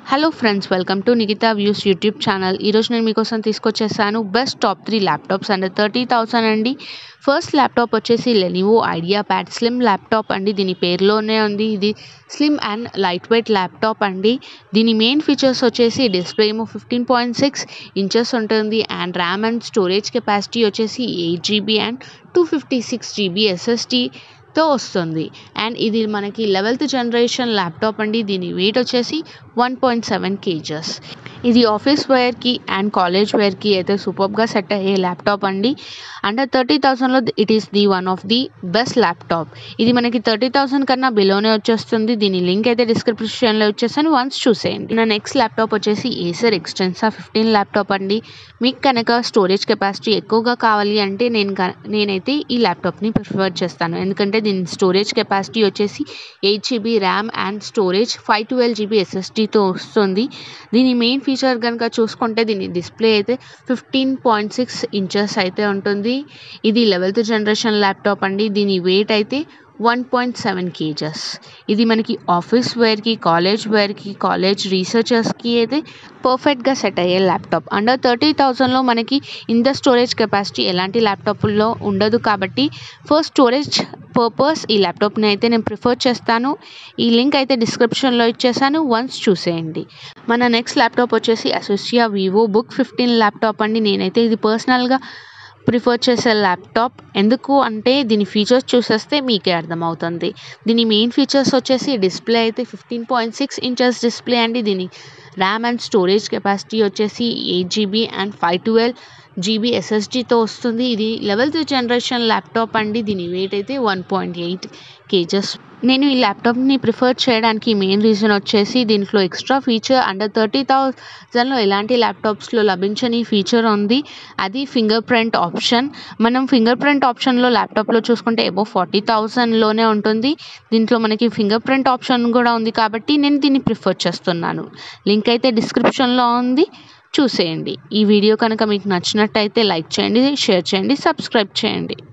hello friends welcome to Nikhita views YouTube channel ఈరోజు నేను మీకోసం తీసుకొచ్చేసాను best top three laptops and thirty thousand అండి ఫస్ట్ ల్యాప్టాప్ వచ్చేసి Lenovo IdeaPad slim laptop అండి దీని పేరులోనే ఉంది ఇది slim and light weight laptop అండి దీని మెయిన్ ఫీచర్స్ వచ్చేసి డిస్ప్లే ఏమో ఫిఫ్టీన్ పాయింట్ సిక్స్ ఇంచెస్ ఉంటుంది and RAM and storage capacity వచ్చేసి eight GB and two fifty six GB SSD తో వస్తుంది అండ్ ఇది మనకి లెవెల్త్ జనరేషన్ ల్యాప్టాప్ అండి దీని వెయిట్ వచ్చేసి వన్ పాయింట్ సెవెన్ కేజెస్ ఇది ఆఫీస్ వేర్కి అండ్ కాలేజ్ వేర్కి అయితే సూపర్గా సెట్ అయ్యే ల్యాప్టాప్ అండి అండర్ థర్టీ థౌసండ్లో it is the one of the best laptop ఇది మనకి థర్టీ థౌసండ్ కన్నా బిలోనే వచ్చేస్తుంది దీని లింక్ అయితే డిస్క్రిప్షన్లో వచ్చేసాను వన్స్ చూసేయండి నా నెక్స్ట్ ల్యాప్టాప్ వచ్చేసి ఏసర్ ఎక్స్టెన్సా ఫిఫ్టీన్ ల్యాప్టాప్ అండి మీకు కనుక స్టోరేజ్ కెపాసిటీ ఎక్కువగా కావాలి అంటే నేను క- నేనైతే ఈ ల్యాప్టాప్ని ప్రిఫర్ చేస్తాను ఎందుకంటే దీని స్టోరేజ్ కెపాసిటీ వచ్చేసి eight GB RAM and storage five twelve GB ఎస్ఎస్డీతో వస్తుంది దీని మెయిన్ ఫీచర్ కనుక చూసుకుంటే దీని డిస్ప్లే అయితే ఫిఫ్టీన్ పాయింట్ సిక్స్ ఇంచెస్ అయితే ఉంటుంది ఇది లెవెల్త్ జనరేషన్ ల్యాప్టాప్ అండి దీని వెయిట్ అయితే వన్ పాయింట్ సెవెన్ కేజెస్ ఇది మనకి ఆఫీస్ వేర్కి కాలేజ్ వేర్కి కాలేజ్ రీసెర్చర్స్కి అయితే పర్ఫెక్ట్గా సెట్ అయ్యే ల్యాప్టాప్ అండర్ థర్టీ థౌజండ్లో మనకి ఇంత స్టోరేజ్ కెపాసిటీ ఎలాంటి ల్యాప్టాప్లో ఉండదు కాబట్టి ఫస్ట్ స్టోరేజ్ పర్పస్ ఈ ల్యాప్టాప్ని అయితే నేను ప్రిఫర్ చేస్తాను ఈ లింక్ అయితే డిస్క్రిప్షన్లో ఇచ్చేసాను వన్స్ చూసేయండి మన నెక్స్ట్ ల్యాప్టాప్ వచ్చేసి అసోసియా వివో బుక్ ఫిఫ్టీన్ ల్యాప్టాప్ అండి నేనైతే ఇది పర్సనల్గా ప్రిఫర్ చేసే ల్యాప్టాప్ ఎందుకు అంటే దీని ఫీచర్స్ చూసేస్తే మీకే అర్థమవుతుంది దీని మెయిన్ ఫీచర్స్ వచ్చేసి డిస్ప్లే అయితే fifteen point six inches display అండి దీని ర్యామ్ అండ్ స్టోరేజ్ కెపాసిటీ వచ్చేసి eight GB and five twelve GB ఎస్ఎస్డీతో వస్తుంది ఇది లెవెల్త్ జనరేషన్ ల్యాప్టాప్ అండి దీని వెయిట్ అయితే వన్ పాయింట్ ఎయిట్ కేజెస్ నేను ఈ ల్యాప్టాప్ని ప్రిఫర్ చేయడానికి మెయిన్ రీజన్ వచ్చేసి దీంట్లో ఎక్స్ట్రా ఫీచర్ అండర్ థర్టీ థౌజండ్లో ఎలాంటి ల్యాప్టాప్స్లో లభించని ఫీచర్ ఉంది అది ఫింగర్ ప్రింట్ ఆప్షన్ మనం ఫింగర్ ప్రింట్ ఆప్షన్లో ల్యాప్టాప్లో చూసుకుంటే ఎబో ఫార్టీ థౌజండ్లోనే ఉంటుంది దీంట్లో మనకి ఫింగర్ ప్రింట్ ఆప్షన్ కూడా ఉంది కాబట్టి నేను దీన్ని ప్రిఫర్ చేస్తున్నాను లింక్ అయితే డిస్క్రిప్షన్లో ఉంది చూసేయండి ఈ వీడియో కనుక మీకు నచ్చినట్టయితే లైక్ చేయండి షేర్ చేయండి సబ్స్క్రైబ్ చేయండి